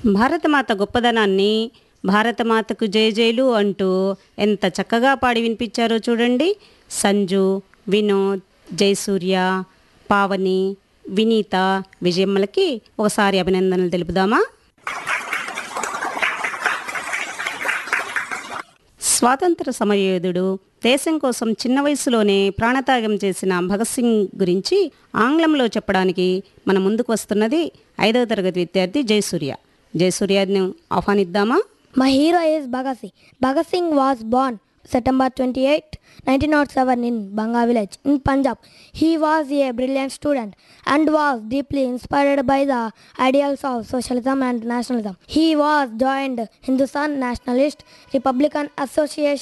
భారతమాత గొప్పదనాన్ని భారతమాతకు జయజయలు అంటూ ఎంత చక్కగా పాడి వినిపించారో చూడండి సంజు వినోద్ జయసూర్య పావని వినీత విజయమ్మలకి ఒకసారి అభినందనలు తెలుపుదామా స్వాతంత్ర సమరయోధుడు దేశం కోసం చిన్న వయసులోనే ప్రాణత్యాగం చేసిన భగత్ సింగ్ గురించి ఆంగ్లంలో చెప్పడానికి మన ముందుకు వస్తున్నది ఐదవ తరగతి విద్యార్థి Jayasurya జయసూర్యను ఆహ్వానిద్దామా My hero is Bhagat Singh. Bhagat Singh was born September 28, 1907 in Banga village in Punjab. He was a brilliant student and was deeply inspired by the ideals of socialism and nationalism. He was joined Hindustan Nationalist Republican Association